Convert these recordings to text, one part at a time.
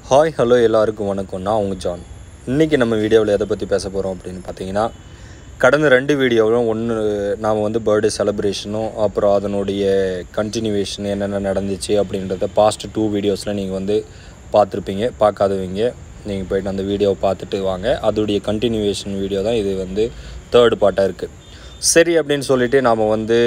hi hello எல்லாருக்கும் வணக்கம் நான் உங்கள் ஜான் இன்றைக்கி நம்ம வீடியோவில் எதை பற்றி பேச போகிறோம் அப்படின்னு பார்த்தீங்கன்னா கடந்த ரெண்டு வீடியோவிலும் ஒன்று நாம் வந்து பர்த்டே செலிப்ரேஷனும் அப்புறம் அதனுடைய கண்டினியூவேஷன் என்னென்ன நடந்துச்சு அப்படின்றத பாஸ்ட் டூ வீடியோஸில் நீங்கள் வந்து பார்த்துருப்பீங்க பார்க்காதவங்க நீங்கள் போயிட்டு அந்த வீடியோவை பார்த்துட்டு வாங்க அதோடைய கண்டினியூவேஷன் வீடியோ தான் இது வந்து தேர்ட் பார்ட்டாக இருக்குது சரி அப்படின்னு சொல்லிட்டு நாம் வந்து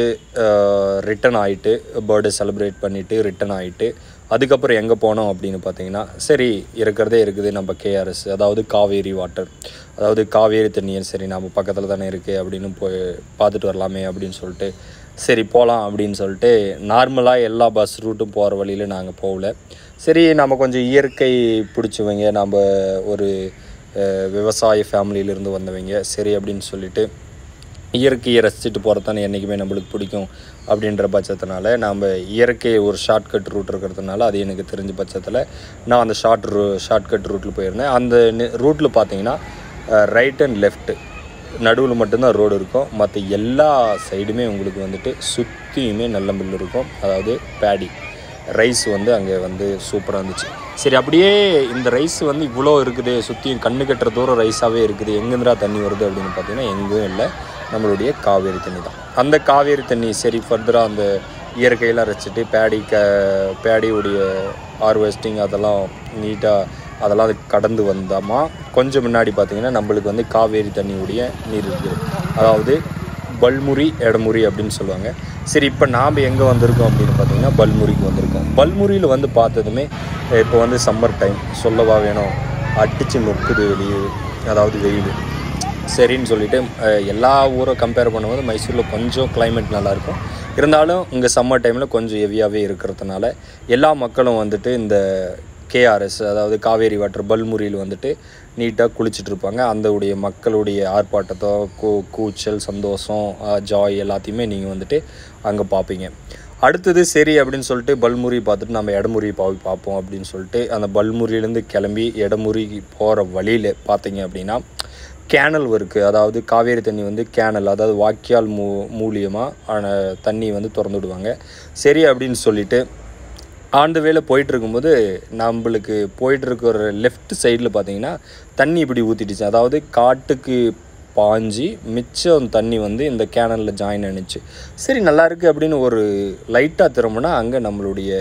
ரிட்டன் ஆகிட்டு பர்த்டே செலிப்ரேட் பண்ணிவிட்டு ரிட்டன் ஆகிட்டு அதுக்கப்புறம் எங்கே போனோம் அப்படின்னு பார்த்தீங்கன்னா சரி இருக்கிறதே இருக்குது நம்ம கேஆர்எஸ் அதாவது காவேரி வாட்டர் அதாவது காவேரி தண்ணியும் சரி நம்ம பக்கத்தில் தானே இருக்குது அப்படின்னு போய் பார்த்துட்டு வரலாமே அப்படின்னு சொல்லிட்டு சரி போகலாம் அப்படின்னு சொல்லிட்டு நார்மலாக எல்லா பஸ் ரூட்டும் போகிற வழியில் நாங்கள் போகல சரி நம்ம கொஞ்சம் இயற்கை பிடிச்சவங்க நம்ம ஒரு அஹ், விவசாய ஃபேமிலியிலேருந்து வந்தவங்க சரி அப்படின்னு சொல்லிட்டு இயற்கையை ரசிச்சுட்டு போகிறது தானே என்றைக்குமே நம்மளுக்கு பிடிக்கும் அப்படின்ற பட்சத்தினால நாம் இயற்கை ஒரு ஷார்ட்கட் ரூட் இருக்கிறதுனால அது எனக்கு தெரிஞ்ச பட்சத்தில் நான் அந்த ஷார்ட் ரூ ஷார்ட்கட் ரூட்டில் போயிருந்தேன் அந்த ரூட்டில் பார்த்தீங்கன்னா ரைட் அண்ட் லெஃப்ட் நடுவில் மட்டும்தான் ரோடு இருக்கும் மற்ற எல்லா சைடுமே உங்களுக்கு வந்துட்டு சுற்றியுமே நல்ல மில் இருக்கும் அதாவது பேடி ரைஸ் வந்து அங்கே வந்து சூப்பராக இருந்துச்சு சரி அப்படியே இந்த ரைஸ் வந்து இவ்வளோ இருக்குது சுற்றியும் கண்ணு கட்டுற தூரம் ரைஸாகவே இருக்குது எங்கேருந்துடா தண்ணி வருது அப்படின்னு பார்த்தீங்கன்னா எங்கேயும் இல்லை நம்மளுடைய காவேரி தண்ணி தான் அந்த காவேரி தண்ணி சரி ஃபர்தராக அந்த இயற்கையெல்லாம் ரசிச்சுட்டு பேடி க பேடியுடைய ஹார்வெஸ்டிங் அதெல்லாம் நீட்டாக அதெல்லாம் அது கடந்து வந்தோமா கொஞ்சம் முன்னாடி பார்த்தீங்கன்னா நம்மளுக்கு வந்து காவேரி தண்ணியுடைய நீர் இருக்குது அதாவது பல்முரி எடமுரி அப்படின்னு சொல்லுவாங்க சரி இப்போ நாம் எங்கே வந்திருக்கோம் அப்படின்னு பார்த்தீங்கன்னா பல்முரிக்கு வந்திருக்கோம் பல்முரியில் வந்து பார்த்ததுமே இப்போ வந்து சம்மர் டைம் சொல்லவா வேணும் அடிச்சு நொக்குது வெளியே அதாவது வெயில் சரின்னு சொல்லிட்டு அஹ், எல்லா ஊரை கம்பேர் பண்ணும்போது மைசூரில் கொஞ்சம் climate நல்லா இருக்கும் இருந்தாலும் இங்கே சம்மர் டைமில் கொஞ்சம் ஹெவியாகவே இருக்கிறதுனால எல்லா மக்களும் வந்துட்டு இந்த கேஆர்எஸ் அதாவது காவேரி வாட்டர் பல்முரியில் வந்துட்டு நீட்டாக குளிச்சுட்டு இருப்பாங்க அந்த உடைய மக்களுடைய ஆர்ப்பாட்டத்தோ கூ கூச்சல் சந்தோஷம் ஜாய் எல்லாத்தையுமே நீங்கள் வந்துட்டு அங்கே பார்ப்பீங்க அடுத்தது சரி அப்படின்னு சொல்லிட்டு பல்முரி பார்த்துட்டு நம்ம இடமுறி போய் பார்ப்போம் அப்படின்னு சொல்லிட்டு அந்த பல்முரியிலேருந்து கிளம்பி இடமுறி போகிற வழியில் பார்த்தீங்க அப்படின்னா கேனல் இருக்குது அதாவது காவேரி தண்ணி வந்து கேனல் அதாவது வாய்க்கால் மூ மூலியமாக ஆன தண்ணி வந்து திறந்து விடுவாங்க சரி அப்படின்னு சொல்லிட்டு ஆன் த வேல போயிட்டு இருக்கும்போது நம்மளுக்கு போயிட்டு இருக்கிற லெஃப்ட் சைடில் பார்த்தீங்கன்னா தண்ணி இப்படி ஊற்றிடுச்சு அதாவது காட்டுக்கு பாஞ்சி மிச்சம் தண்ணி வந்து இந்த கேனலில் ஜாயின் ஆனிச்சு சரி நல்லா இருக்கு அப்படின்னு ஒரு லைட்டாக திரும்பினா அங்கே நம்மளுடைய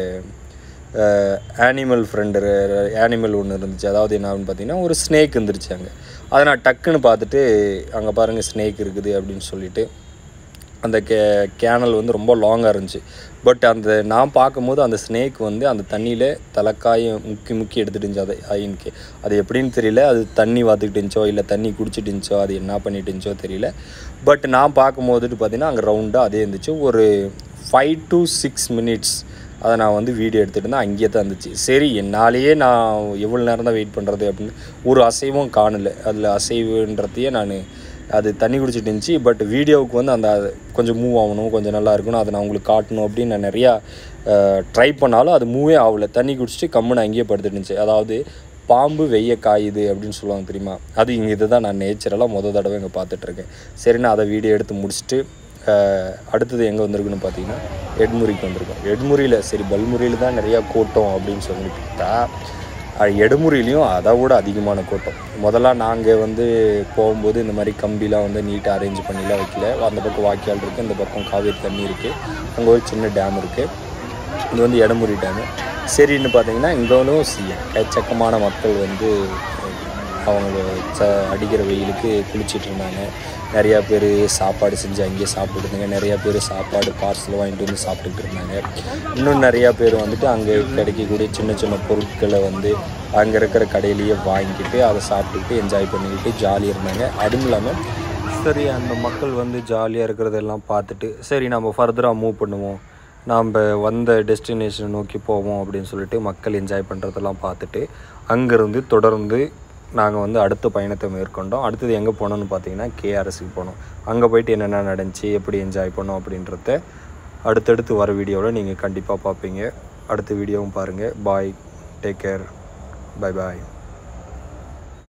ஆனிமல் ஃப்ரெண்டு ஆனிமல் ஒன்று இருந்துச்சு அதாவது என்ன அப்படின்னு பார்த்தீங்கன்னா ஒரு ஸ்னேக் இருந்துருச்சு அங்கே அதை நான் டக்குன்னு பார்த்துட்டு அங்கே பாருங்கள் ஸ்னேக் இருக்குது அப்படின்னு சொல்லிட்டு அந்த கே கேனல் வந்து ரொம்ப லாங்காக இருந்துச்சு பட் அந்த நான் பார்க்கும்போது அந்த ஸ்னேக் வந்து அந்த தண்ணியில் தலைக்காயை முக்கி முக்கி எடுத்துட்டு இருந்துச்சு அதை ஐயனுக்கு அது எப்படின்னு தெரியல அது தண்ணி வாத்துக்கிட்டு இருந்துச்சோ இல்லை தண்ணி குடிச்சிட்டு இருந்துச்சோ அது என்ன பண்ணிட்டு இருந்துச்சோ தெரியல பட் நான் பார்க்கும்போதுட்டு பார்த்தீங்கன்னா அங்கே ரவுண்டாக அதே இருந்துச்சு ஒரு ஃபைவ் டு சிக்ஸ் மினிட்ஸ் அதை நான் வந்து வீடியோ எடுத்துகிட்டு இருந்தேன் அங்கேயே தான் இருந்துச்சு சரி என்னாலேயே நான் எவ்வளோ நேரம் தான் வெயிட் பண்ணுறது அப்படின்னு ஒரு அசைவும் காணலை அதில் அசைவுன்றதையே நான் அது தண்ணி குடிச்சிட்டு இருந்துச்சு பட் வீடியோவுக்கு வந்து அந்த கொஞ்சம் மூவ் ஆகணும் கொஞ்சம் நல்லா இருக்கணும் அதை நான் உங்களுக்கு காட்டணும் அப்படின்னு நான் நிறையா ட்ரை பண்ணாலும் அது மூவே ஆகலை தண்ணி குடிச்சிட்டு கம்முன்னு அங்கேயே படுத்துட்டு இருந்துச்சு அதாவது பாம்பு வெய்ய காயுது அப்படின்னு சொல்லுவாங்க தெரியுமா அது இங்கே இதுதான் நான் நேச்சுரலாக முத தடவை இங்கே பார்த்துட்ருக்கேன் சரி நான் அதை வீடியோ எடுத்து முடிச்சுட்டு அஹ், அடுத்தது எங்கே வந்திருக்குன்னு பார்த்தீங்கன்னா எட்முரிக்கு வந்திருக்கோம் எட்முரியில் சரி பல்முரியில் தான் நிறையா கூட்டம் அப்படின்னு சொல்லி பார்த்தா அது எடுமுறையிலையும் அதை விட அதிகமான கூட்டம் முதல்ல நாங்கள் வந்து போகும்போது இந்த மாதிரி கம்பிலாம் வந்து நீட்டாக அரேஞ்ச் பண்ணிலாம் வைக்கல அந்த பக்கம் வாய்க்கால் இருக்குது இந்த பக்கம் காவேரி தண்ணி இருக்குது அங்கே ஒரு சின்ன டேம் இருக்குது இது வந்து இடமுறி டேமு சரின்னு பார்த்தீங்கன்னா இங்கேயும் எக்கச்சக்கமான மக்கள் வந்து அவங்க ச அடிக்கிற வெயிலுக்கு குளிச்சிட்டு இருந்தாங்க நிறையா பேர் சாப்பாடு செஞ்சு அங்கேயே சாப்பிட்டுட்டு இருந்தாங்க நிறையா பேர் சாப்பாடு பார்சல் வாங்கிட்டு வந்து சாப்பிட்டுட்டு இருந்தாங்க இன்னும் நிறையா பேர் வந்துட்டு அங்கே கிடைக்கக்கூடிய சின்ன சின்ன பொருட்களை வந்து அங்கே இருக்கிற கடையிலேயே வாங்கிட்டு அதை சாப்பிட்டுக்கிட்டு என்ஜாய் பண்ணிக்கிட்டு ஜாலியாக இருந்தாங்க அதுவும் இல்லாமல் சரி அந்த மக்கள் வந்து ஜாலியாக இருக்கிறதெல்லாம் பார்த்துட்டு சரி நம்ம ஃபர்தராக மூவ் பண்ணுவோம் நாம் வந்த டெஸ்டினேஷன் நோக்கி போவோம் அப்படின்னு சொல்லிட்டு மக்கள் என்ஜாய் பண்ணுறதெல்லாம் பார்த்துட்டு அங்கேருந்து தொடர்ந்து நாங்கள் வந்து அடுத்த பயணத்தை மேற்கொண்டோம் அடுத்தது எங்கே போனோம்னு பார்த்தீங்கன்னா கேஆர்எஸ்க்கு போனோம் அங்கே போயிட்டு என்னென்ன நடந்துச்சு எப்படி என்ஜாய் பண்ணோம் அப்படின்றத அடுத்தடுத்து வர வீடியோவில் நீங்கள் கண்டிப்பாக பார்ப்பீங்க அடுத்த வீடியோவும் பாருங்கள் பாய் டேக் கேர் பை பாய்